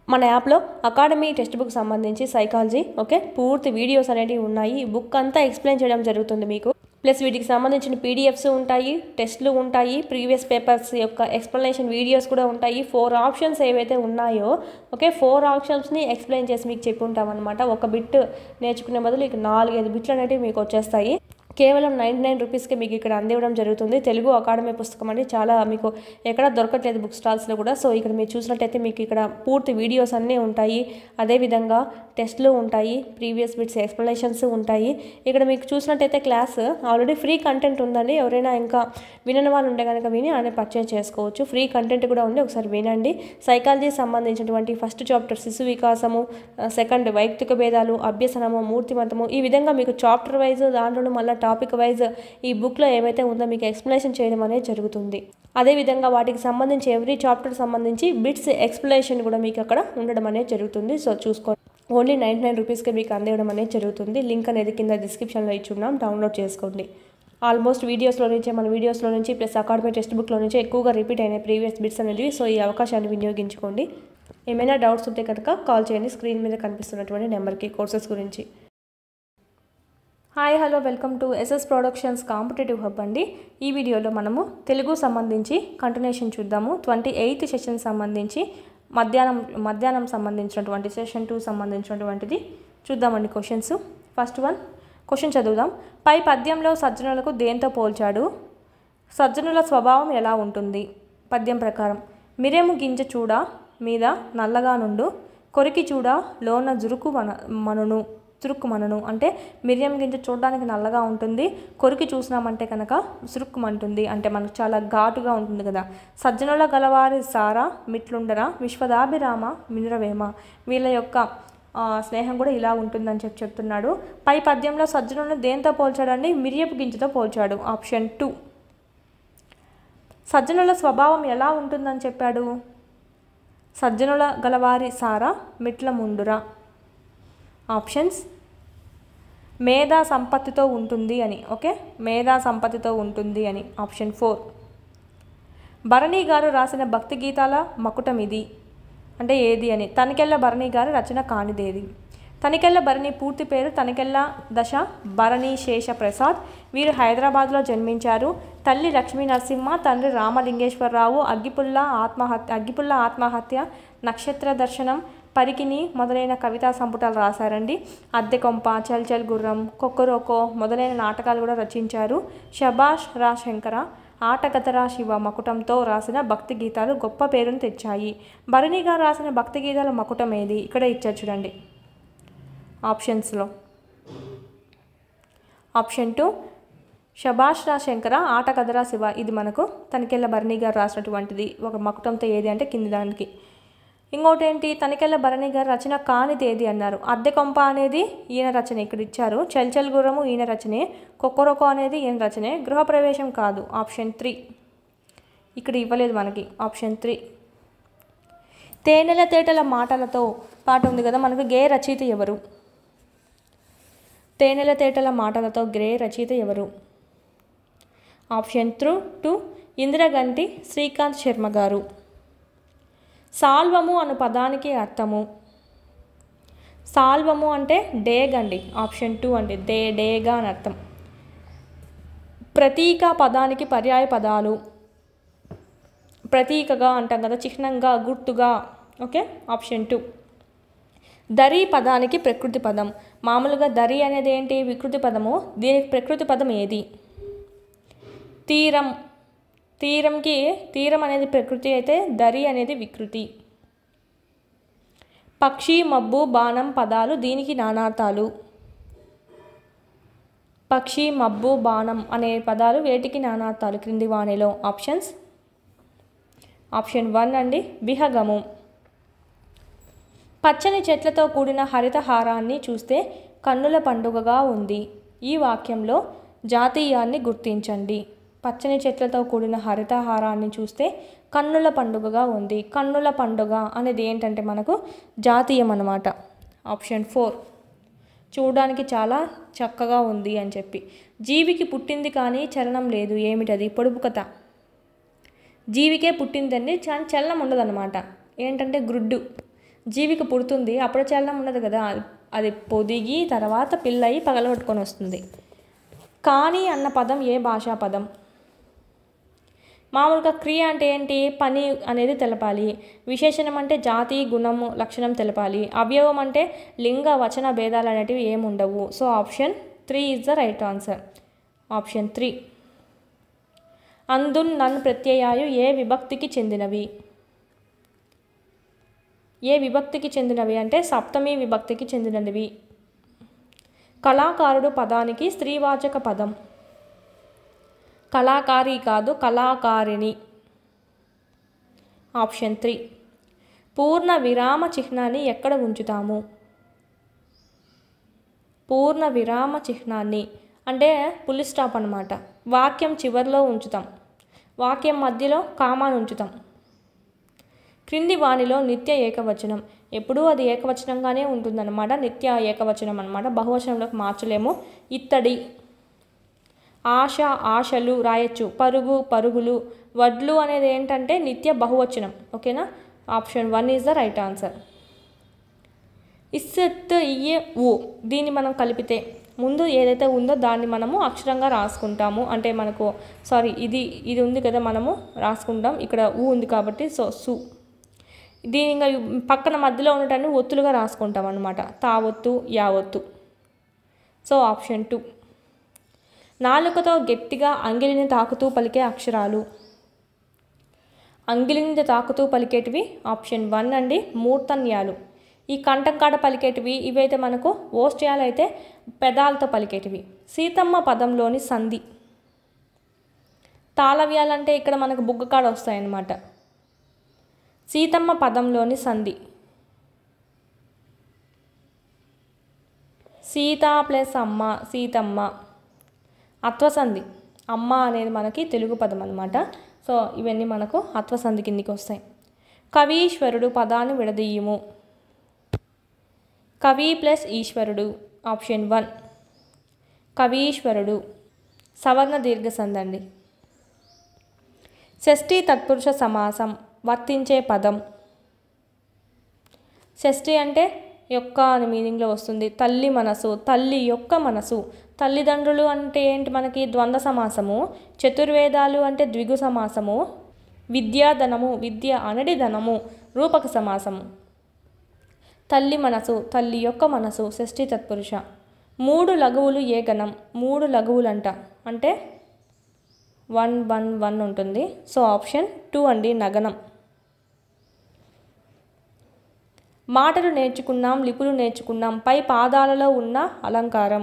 మన యాప్లో academy text book సంబంధించి సైకాలజీ ఓకే పూర్తి వీడియోస్ అనేటివి ఉన్నాయి ఈ బుక్ అంతా ఎక్స్ప్లెయిన్ చేయడం జరుగుతుంది మీకు ప్లస్ వీటికి సంబంధించిన పీడిఎఫ్స్ ఉంటాయి టెస్ట్లు ఉంటాయి ప్రీవియస్ పేపర్స్ యొక్క ఎక్స్ప్లెనేషన్ వీడియోస్ కూడా ఉంటాయి ఫోర్ ఆప్షన్స్ ఏవైతే ఉన్నాయో ఓకే ఫోర్ ఆప్షన్స్ని ఎక్స్ప్లెయిన్ చేసి మీకు చెప్పి ఉంటాం అనమాట ఒక బిట్ నేర్చుకునే బదులు ఇక నాలుగైదు బిట్లు అనేవి మీకు వచ్చేస్తాయి కేవలం నైంటీ నైన్ రూపీస్కి మీకు ఇక్కడ అందివ్వడం జరుగుతుంది తెలుగు అకాడమీ పుస్తకం అండి చాలా మీకు ఎక్కడ దొరకట్లేదు బుక్ స్టాల్స్లో కూడా సో ఇక్కడ మీరు చూసినట్టయితే మీకు ఇక్కడ పూర్తి వీడియోస్ అన్నీ ఉంటాయి అదేవిధంగా టెస్ట్లు ఉంటాయి ప్రీవియస్ బిట్స్ ఎక్స్ప్లెనేషన్స్ ఉంటాయి ఇక్కడ మీకు చూసినట్టయితే క్లాస్ ఆల్రెడీ ఫ్రీ కంటెంట్ ఉందండి ఎవరైనా ఇంకా వినని వాళ్ళు ఉంటే కనుక విని ఆయన పర్చేజ్ చేసుకోవచ్చు ఫ్రీ కంటెంట్ కూడా ఉంది ఒకసారి వినండి సైకాలజీ సంబంధించినటువంటి ఫస్ట్ చాప్టర్ శిశు వికాసము సెకండ్ వైయక్తిక భేదాలు అభ్యసనము మూర్తిమతము ఈ విధంగా మీకు చాప్టర్ వైజ్ దాంట్లోనూ మళ్ళీ టాపిక్ వైజ్ ఈ బుక్లో ఏవైతే ఉందో మీకు ఎక్స్ప్లెనేషన్ చేయడం అనేది జరుగుతుంది అదేవిధంగా వాటికి సంబంధించి ఎవ్రీ చాప్టర్ సంబంధించి బిట్స్ ఎక్స్ప్లెనేషన్ కూడా మీకు అక్కడ ఉండడం అనేది జరుగుతుంది సో చూసుకోండి ఓన్లీ నైంటీ నైన్ రూపీస్కి మీకు అందివ్వడం అనేది జరుగుతుంది లింక్ అనేది కింద డిస్క్రిప్షన్లో ఇచ్చున్నాం డౌన్లోడ్ చేసుకోండి ఆల్మోస్ట్ వీడియోస్లో నుంచే మన వీడియోస్లో నుంచి ప్లస్ అకాడమీ టెక్స్ట్ బుక్లో నుంచి ఎక్కువగా రిపీట్ అయినాయి ప్రీవియస్ బిట్స్ అనేవి సో ఈ అవకాశాన్ని వినియోగించుకోండి ఏమైనా డౌట్స్ ఉంటే కనుక కాల్ చేయండి స్క్రీన్ మీద కనిపిస్తున్నటువంటి నెంబర్కి కోర్సెస్ గురించి hi hello welcome to SS productions competitive hub అండి ఈ వీడియోలో మనము తెలుగు సంబంధించి కంటిన్యూషన్ చూద్దాము ట్వంటీ ఎయిత్ సెషన్ సంబంధించి మధ్యాహ్నం మధ్యాహ్నం సంబంధించినటువంటి సెషన్ టూ సంబంధించినటువంటిది చూద్దామండి క్వశ్చన్స్ ఫస్ట్ వన్ క్వశ్చన్ చదువుదాం పై పద్యంలో సజ్జనులకు దేంతో పోల్చాడు సజ్జనుల స్వభావం ఎలా ఉంటుంది పద్యం ప్రకారం మిరెము గింజ చూడ మీద నల్లగా నుండు కొరికి చూడ లోన జురుకు మన మనును చురుక్కుమనను అంటే మిరియం గింజ చూడడానికి నల్లగా ఉంటుంది కొరికి చూసినామంటే కనుక సురుక్కుమంటుంది అంటే మనకు చాలా ఘాటుగా ఉంటుంది కదా సజ్జనుల గలవారి సారా మిట్లుండరా విశ్వదాభిరామ మినురవేమ వీళ్ళ యొక్క ఆ, స్నేహం కూడా ఇలా ఉంటుందని చెప్పి చెప్తున్నాడు పై పద్యంలో సజ్జనులను దేంతో పోల్చాడండి మిరియపు గింజతో పోల్చాడు ఆప్షన్ టూ సజ్జనుల స్వభావం ఎలా ఉంటుందని చెప్పాడు సజ్జనుల గలవారి సారా మిట్ల ముందురా ఆప్షన్స్ మేధా సంపత్తితో ఉంటుంది అని ఓకే మేధా సంపత్తితో ఉంటుంది అని ఆప్షన్ ఫోర్ భరణి గారు రాసిన భక్తి గీతాల మకుటం ఇది అంటే ఏది అని తనికెళ్ళ భరణి గారు రచన కానిదేది తనికెళ్ళ భరణి పూర్తి పేరు తనికెళ్ళ దశ భరణి శేష ప్రసాద్ వీరు హైదరాబాద్లో జన్మించారు తల్లి లక్ష్మీ నరసింహ తండ్రి రామలింగేశ్వరరావు అగ్గిపుల్ల ఆత్మహత్య అగ్గిపుల్ల ఆత్మహత్య నక్షత్ర దర్శనం పరికిని మొదలైన కవితా సంపుటాలు రాశారండి అద్దె కొంప చల్ చల్ గుర్రం కొక్కరోకో మొదలైన నాటకాలు కూడా రచించారు షబాష్ రా శంకర ఆటగతరా శివ మకుటంతో రాసిన భక్తి గీతాలు గొప్ప పేరును తెచ్చాయి భరణిగా రాసిన భక్తి గీతాల మకుటం ఏది ఇక్కడ ఇచ్చారు చూడండి ఆప్షన్స్లో ఆప్షన్ టూ షబాష్ రా శంకర ఆట కదరా శివ ఇది మనకు తనికెళ్ళ భరణి గారు రాసినటువంటిది ఒక మకుటంతో ఏది అంటే కింది దానికి ఇంకోటి ఏంటి తనికెళ్ళ భరణి గారు రచన కానిది ఏది అన్నారు అద్దె కొంప అనేది ఈయన రచన ఇక్కడ ఇచ్చారు చల్చల్ గుర్రము ఈయన రచనే కొక్కరొకో అనేది ఈయన రచనే గృహప్రవేశం కాదు ఆప్షన్ త్రీ ఇక్కడ ఇవ్వలేదు మనకి ఆప్షన్ త్రీ తేనెల తేటల మాటలతో పాట ఉంది కదా మనకు గే రచయిత ఎవరు తేనెల తేటల మాటలతో గ్రే రచయిత ఎవరు option three two Indraganti Srikanth Sharma గారు సాల్వము అను పదానికి అర్థము సాల్వము అంటే డేగ్ అండి ఆప్షన్ టూ అండి దే డేగా అని అర్థం ప్రతీక పదానికి పర్యాయ పదాలు ప్రతీకగా అంటాం కదా చిహ్నంగా గుర్తుగా ఓకే ఆప్షన్ టూ దరి పదానికి ప్రకృతి పదం మామూలుగా దరి అనేది ఏంటి వికృతి పదము దీనికి ప్రకృతి పదం ఏది తీరం తీరంకి తీరం అనేది ప్రకృతి అయితే దరి అనేది వికృతి పక్షి మబ్బు బాణం పదాలు దీనికి నానార్థాలు పక్షి మబ్బు బాణం అనే పదాలు వేటికి నానార్థాలు క్రింది వాణిలో ఆప్షన్స్ ఆప్షన్ వన్ అండి విహగము పచ్చని చెట్లతో కూడిన హరితహారాన్ని చూస్తే కన్నుల పండుగగా ఉంది ఈ వాక్యంలో జాతీయాన్ని గుర్తించండి పచ్చని చెట్లతో కూడిన హరితహారాన్ని చూస్తే కన్నుల పండుగగా ఉంది కన్నుల పండుగ అనేది ఏంటంటే మనకు జాతీయం అన్నమాట ఆప్షన్ ఫోర్ చూడడానికి చాలా చక్కగా ఉంది అని చెప్పి జీవికి పుట్టింది కానీ చలనం లేదు ఏమిటది పొడుపు కథ జీవికే పుట్టిందండి చాలా చలనం ఉండదన్నమాట ఏంటంటే గ్రుడ్డు జీవికి పుడుతుంది అప్పుడు చలనం ఉండదు కదా అది పొదిగి తర్వాత పిల్లయి పగలగొట్టుకొని వస్తుంది కానీ అన్న పదం ఏ భాషా పదం మామూలుగా క్రియ అంటే ఏంటి పని అనేది తెలపాలి విశేషణం అంటే జాతి గుణము లక్షణం తెలపాలి అవయవం అంటే లింగ వచన భేదాలు అనేటివి ఏమి ఉండవు so option three is the right answer option three అందున్ నన్ ప్రత్యయాలు ఏ విభక్తికి చెందినవి ఏ విభక్తికి చెందినవి అంటే సప్తమి విభక్తికి చెందినవి కళాకారుడు పదానికి స్త్రీవాచక పదం కళాకారి కాదు కళాకారిణి ఆప్షన్ త్రీ పూర్ణ విరామ చిహ్నాన్ని ఎక్కడ ఉంచుతాము పూర్ణ విరామ చిహ్నాన్ని అంటే పులి స్టాప్ అనమాట వాక్యం చివరిలో ఉంచుతాం వాక్యం మధ్యలో కామాను ఉంచుతాం క్రింది వాణిలో నిత్య ఏకవచనం ఎప్పుడూ అది ఏకవచనంగానే ఉంటుందన్నమాట నిత్య ఏకవచనం అనమాట బహువచనంలోకి మార్చలేము ఇత్తడి ఆశ ఆశలు రాయొచ్చు పరుగు పరుగులు వడ్లు అనేది ఏంటంటే నిత్య బహువచనం ఓకేనా option one is the right answer ఇస్సెత్ ఇయ్యే ఊ దీన్ని మనం కలిపితే ముందు ఏదైతే ఉందో దాన్ని మనము అక్షరంగా రాసుకుంటాము అంటే మనకు సారీ ఇది ఇది ఉంది కదా మనము రాసుకుంటాం ఇక్కడ ఊ ఉంది కాబట్టి సో సు దీని ఇంకా పక్కన మధ్యలో ఉండటాన్ని ఒత్తులుగా రాసుకుంటాం అనమాట తావొత్తు యావొత్తు సో ఆప్షన్ టూ నాలుకతో గట్టిగా అంగిలిని తాకుతూ పలికే అక్షరాలు అంగిలిని తాకుతూ పలికేటివి ఆప్షన్ వన్ అండి మూర్ధన్యాలు ఈ కంఠం కాడ పలికేటివి ఇవైతే మనకు ఓస్ట్యాలు అయితే పెదాలతో పలికేటివి సీతమ్మ పదంలోని సంధి తాళవ్యాలంటే ఇక్కడ మనకు బుగ్గ కాడ వస్తాయన్నమాట సీతమ్మ పదంలోని సంధి సీత ప్లస్ అమ్మ సీతమ్మ అత్వసంధి అమ్మ అనేది మనకి తెలుగు పదం అనమాట సో ఇవన్నీ మనకు అత్వసంధి కిందికి వస్తాయి కవీశ్వరుడు పదాన్ని విడదీయము కవి ప్లస్ ఈశ్వరుడు ఆప్షన్ వన్ కవీశ్వరుడు సవర్ణ దీర్ఘ సంధండి షష్ఠి తత్పురుష సమాసం వర్తించే పదం షష్ఠి అంటే యొక్క అనే మీనింగ్లో వస్తుంది తల్లి మనసు తల్లి యొక్క మనసు తల్లిదండ్రులు అంటే ఏంటి మనకి ద్వంద్వ సమాసము చతుర్వేదాలు అంటే ద్విగు సమాసము విద్యాధనము విద్య అనడి ధనము రూపక సమాసము తల్లి మనసు తల్లి యొక్క మనసు షష్ఠి తత్పురుష మూడు లఘువులు ఏ గణం మూడు లఘువులంట అంటే వన్ వన్ వన్ ఉంటుంది సో ఆప్షన్ టూ అండి నగనం మాటలు నేర్చుకున్నాం లిపులు నేర్చుకున్నాం పై పాదాలలో ఉన్న అలంకారం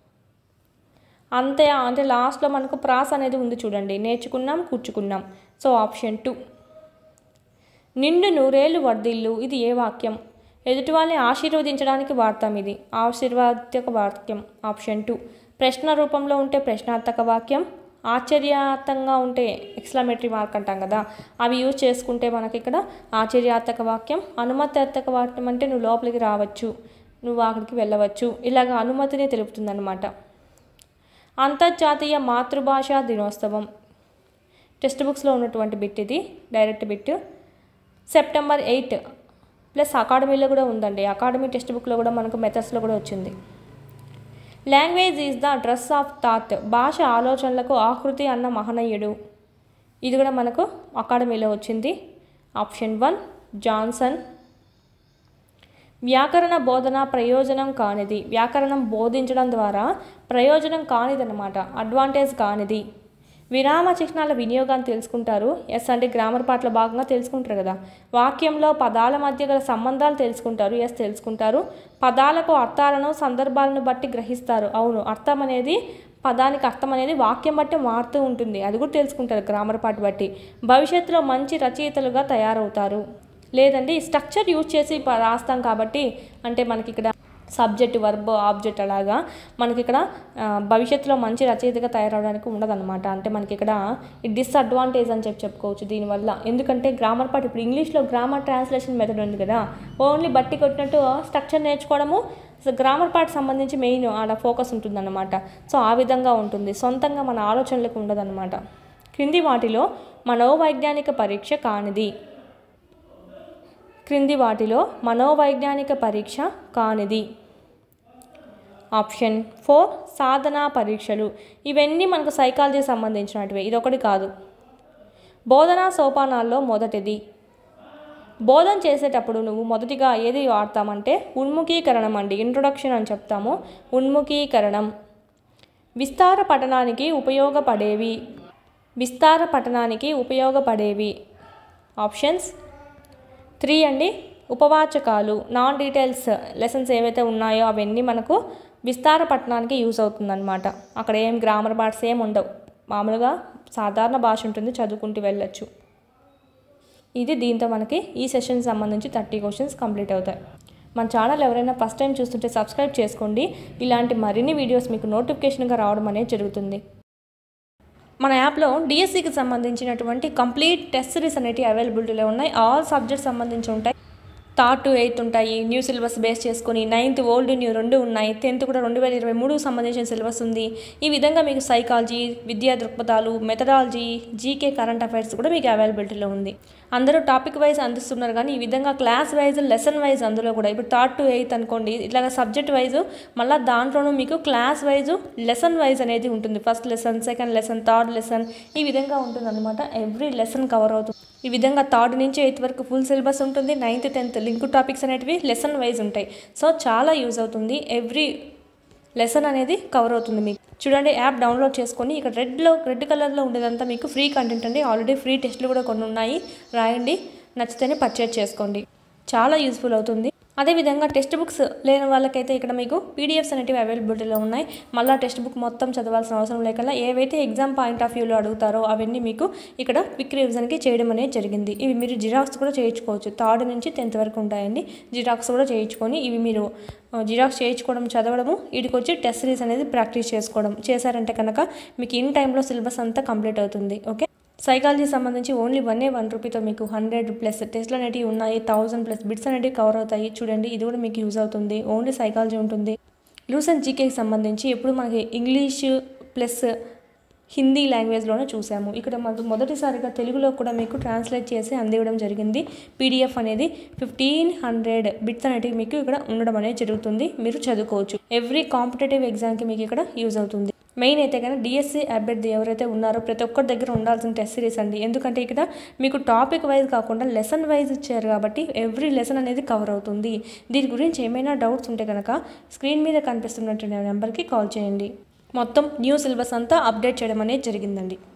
అంతే అంటే లాస్ట్లో మనకు ప్రాస్ అనేది ఉంది చూడండి నేర్చుకున్నాం కూర్చుకున్నాం సో ఆప్షన్ టూ నిండు నూరేళ్ళు వర్ధిల్లు ఇది ఏ వాక్యం ఎదుటి వాళ్ళని ఆశీర్వదించడానికి వాడతాం ఇది ఆశీర్వాదక వాక్యం ఆప్షన్ టూ ప్రశ్న రూపంలో ఉంటే ప్రశ్నార్థక వాక్యం ఆశ్చర్యార్థంగా ఉంటే ఎక్స్లామేటరీ మార్క్ అంటాం కదా అవి యూజ్ చేసుకుంటే మనకి ఇక్కడ ఆశ్చర్యార్థక వాక్యం అనుమతార్థక వాక్యం అంటే నువ్వు లోపలికి రావచ్చు నువ్వు అక్కడికి వెళ్ళవచ్చు ఇలాగ అనుమతిని తెలుపుతుందన్నమాట అంతర్జాతీయ మాతృభాషా దినోత్సవం టెక్స్ట్ బుక్స్లో ఉన్నటువంటి బిట్ ఇది direct bit September eight plus అకాడమీలో కూడా ఉందండి అకాడమీ టెక్స్ట్ బుక్లో కూడా మనకు మెథడ్స్లో కూడా వచ్చింది language is the dress of thought భాష ఆలోచనలకు ఆకృతి అన్న మహనీయుడు ఇది కూడా మనకు అకాడమీలో వచ్చింది ఆప్షన్ వన్ జాన్సన్ వ్యాకరణ బోధన ప్రయోజనం కానిది వ్యాకరణం బోధించడం ద్వారా ప్రయోజనం కానిదన్నమాట అడ్వాంటేజ్ కానిది విరామ చిహ్నాల వినియోగాన్ని తెలుసుకుంటారు ఎస్ అంటే గ్రామర్ పాటలో భాగంగా తెలుసుకుంటారు కదా వాక్యంలో పదాల మధ్య గల సంబంధాలు తెలుసుకుంటారు ఎస్ తెలుసుకుంటారు పదాలకు అర్థాలను సందర్భాలను బట్టి గ్రహిస్తారు అవును అర్థం అనేది పదానికి అర్థం అనేది వాక్యం బట్టి మారుతూ ఉంటుంది అది కూడా తెలుసుకుంటారు గ్రామర్ పాట బట్టి భవిష్యత్తులో మంచి రచయితలుగా తయారవుతారు లేదండి స్ట్రక్చర్ యూజ్ చేసి ప- రాస్తాం కాబట్టి అంటే మనకి ఇక్కడ సబ్జెక్ట్ వర్బ్ ఆబ్జెక్ట్ అలాగా మనకి ఇక్కడ ఆ, భవిష్యత్తులో మంచి రచయితగా తయారవడానికి ఉండదన్నమాట అంటే మనకి ఇక్కడ డిస్అడ్వాంటేజ్ అని చెప్పి చెప్పుకోవచ్చు దీనివల్ల ఎందుకంటే గ్రామర్ పార్ట్ ఇప్పుడు ఇంగ్లీష్లో గ్రామర్ ట్రాన్స్లేషన్ మెథడ్ ఉంది కదా ఓన్లీ బట్టి కొట్టినట్టు స్ట్రక్చర్ నేర్చుకోవడము గ్రామర్ పార్ట్ సంబంధించి మెయిన్ ఆడ ఫోకస్ ఉంటుందన్నమాట సో ఆ విధంగా ఉంటుంది సొంతంగా మన ఆలోచనలకు ఉండదన్నమాట క్రింది వాటిలో మనోవైజ్ఞానిక పరీక్ష కానిది క్రింది వాటిలో మనోవైజ్ఞానిక పరీక్ష కానిది ఆప్షన్ ఫోర్ సాధనా పరీక్షలు ఇవన్నీ మనకు సైకాలజీకి సంబంధించినటివి ఇదొకటి కాదు బోధనా సోపానాల్లో మొదటిది బోధన చేసేటప్పుడు నువ్వు మొదటిగా ఏది వాడతామంటే ఉన్ముఖీకరణం అండి ఇంట్రొడక్షన్ అని చెప్తాము ఉన్ముఖీకరణం విస్తార పఠనానికి ఉపయోగపడేవి విస్తార పఠనానికి ఉపయోగపడేవి ఆప్షన్స్ త్రీ అండి ఉపవాచకాలు నాన్ డీటెయిల్స్ లెసన్స్ ఏవైతే ఉన్నాయో అవన్నీ మనకు విస్తార పట్టణానికి యూస్ అవుతుందన్నమాట అక్కడ ఏం గ్రామర్ పార్ట్స్ ఏం ఉండవు మామూలుగా సాధారణ భాష ఉంటుంది చదువుకుంటూ వెళ్ళొచ్చు ఇది దీంతో మనకి ఈ సెషన్ సంబంధించి థర్టీ క్వశ్చన్స్ కంప్లీట్ అవుతాయి మన ఛానల్ ఎవరైనా ఫస్ట్ టైం చూస్తుంటే సబ్స్క్రైబ్ చేసుకోండి ఇలాంటి మరిన్ని వీడియోస్ మీకు నోటిఫికేషన్గా రావడం అనేది జరుగుతుంది మన యాప్లో డిఎస్సికి సంబంధించినటువంటి కంప్లీట్ టెస్ట్ సిరీస్ అనేవి అవైలబిలిటీలో ఉన్నాయి ఆల్ సబ్జెక్ట్స్ సంబంధించి ఉంటాయి థర్డ్ టు ఎయిత్ ఉంటాయి న్యూ సిలబస్ బేస్ చేసుకొని నైన్త్ ఓల్డ్ న్యూ రెండు ఉన్నాయి టెన్త్ కూడా రెండు వేల ఇరవై మూడుకు సంబంధించిన సిలబస్ ఉంది ఈ విధంగా మీకు సైకాలజీ విద్యా దృక్పథాలు మెథడాలజీ జీకే కరెంట్ అఫైర్స్ కూడా మీకు అవైలబిలిటీలో ఉంది అందరూ టాపిక్ వైజ్ అందిస్తున్నారు కానీ ఈ విధంగా క్లాస్ వైజ్ లెసన్ వైజ్ అందులో కూడా ఇప్పుడు థర్డ్ టు ఎయిత్ అనుకోండి ఇట్లాగ సబ్జెక్ట్ వైజ్ మళ్ళీ దాంట్లోనూ మీకు క్లాస్ వైజ్ లెసన్ వైజ్ అనేది ఉంటుంది first lesson second lesson third lesson ఈ విధంగా ఉంటుంది అనమాట ఎవ్రీ లెసన్ కవర్ అవుతుంది ఈ విధంగా థర్డ్ నుంచి ఎయిత్ వరకు ఫుల్ సిలబస్ ఉంటుంది నైన్త్ టెన్త్ లింక్ టాపిక్స్ అనేటివి లెసన్ వైజ్ ఉంటాయి సో చాలా యూజ్ అవుతుంది ఎవ్రీ లెసన్ అనేది కవర్ అవుతుంది మీకు చూడండి యాప్ డౌన్లోడ్ చేసుకొని ఇక్కడ రెడ్లో రెడ్ కలర్లో ఉండేదంతా మీకు ఫ్రీ కంటెంట్ అండి ఆల్రెడీ ఫ్రీ టెస్ట్లు కూడా కొన్ని ఉన్నాయి రాయండి నచ్చితేనే పర్చేజ్ చేసుకోండి చాలా యూస్ఫుల్ అవుతుంది అదేవిధంగా టెక్స్ట్ బుక్స్ లేని వాళ్ళకైతే ఇక్కడ మీకు పీడిఎఫ్స్ అనేటివి అవైలబిలిటీలో ఉన్నాయి మళ్ళీ టెక్స్ట్ బుక్ మొత్తం చదవాల్సిన అవసరం లేకుండా ఏవైతే ఎగ్జామ్ పాయింట్ ఆఫ్ వ్యూలో అడుగుతారో అవన్నీ మీకు ఇక్కడ క్విక్ రివిజన్కి చేయడం అనేది జరిగింది ఇవి మీరు జిరాక్స్ కూడా చేయించుకోవచ్చు థర్డ్ నుంచి టెన్త్ వరకు ఉంటాయండి జిరాక్స్ కూడా చేయించుకొని ఇవి మీరు జిరాక్స్ చేయించుకోవడం చదవడము వీటికి వచ్చి టెస్ట్ సిరీస్ అనేది ప్రాక్టీస్ చేసుకోవడం చేశారంటే కనుక మీకు ఇన్ టైంలో సిలబస్ అంతా కంప్లీట్ అవుతుంది ఓకే సైకాలజీ సంబంధించి ఓన్లీ వన్ ఏ వన్ రూపీతో మీకు హండ్రెడ్ ప్లస్ టెస్ట్లు అనేటివి ఉన్నాయి థౌసండ్ ప్లస్ బిట్స్ అనేటివి కవర్ అవుతాయి చూడండి ఇది కూడా మీకు యూజ్ అవుతుంది ఓన్లీ సైకాలజీ ఉంటుంది లూసెంట్ జీకేకి సంబంధించి ఎప్పుడు మనకి ఇంగ్లీష్ ప్లస్ హిందీ లాంగ్వేజ్లోనే చూసాము ఇక్కడ మనకు మొదటిసారిగా తెలుగులో కూడా మీకు ట్రాన్స్లేట్ చేసి అందివ్వడం జరిగింది పీడిఎఫ్ అనేది ఫిఫ్టీన్ హండ్రెడ్ బిట్స్ అనేటివి మీకు ఇక్కడ ఉండడం అనేది జరుగుతుంది మీరు చదువుకోవచ్చు ఎవ్రీ కాంపిటేటివ్ ఎగ్జామ్కి మీకు ఇక్కడ యూజ్ అవుతుంది మెయిన్ అయితే కనుక డిఎస్సి అభ్యర్థి ఎవరైతే ఉన్నారో ప్రతి ఒక్కరి దగ్గర ఉండాల్సిన టెస్ట్ సిరీస్ అండి ఎందుకంటే ఇక్కడ మీకు టాపిక్ వైజ్ కాకుండా లెసన్ వైజ్ ఇచ్చారు కాబట్టి ఎవ్రీ లెసన్ అనేది కవర్ అవుతుంది దీని గురించి ఏమైనా డౌట్స్ ఉంటే కనుక స్క్రీన్ మీద కనిపిస్తున్నటువంటి నెంబర్కి కాల్ చేయండి మొత్తం న్యూ సిలబస్ అంతా అప్డేట్ చేయడం అనేది జరిగిందండి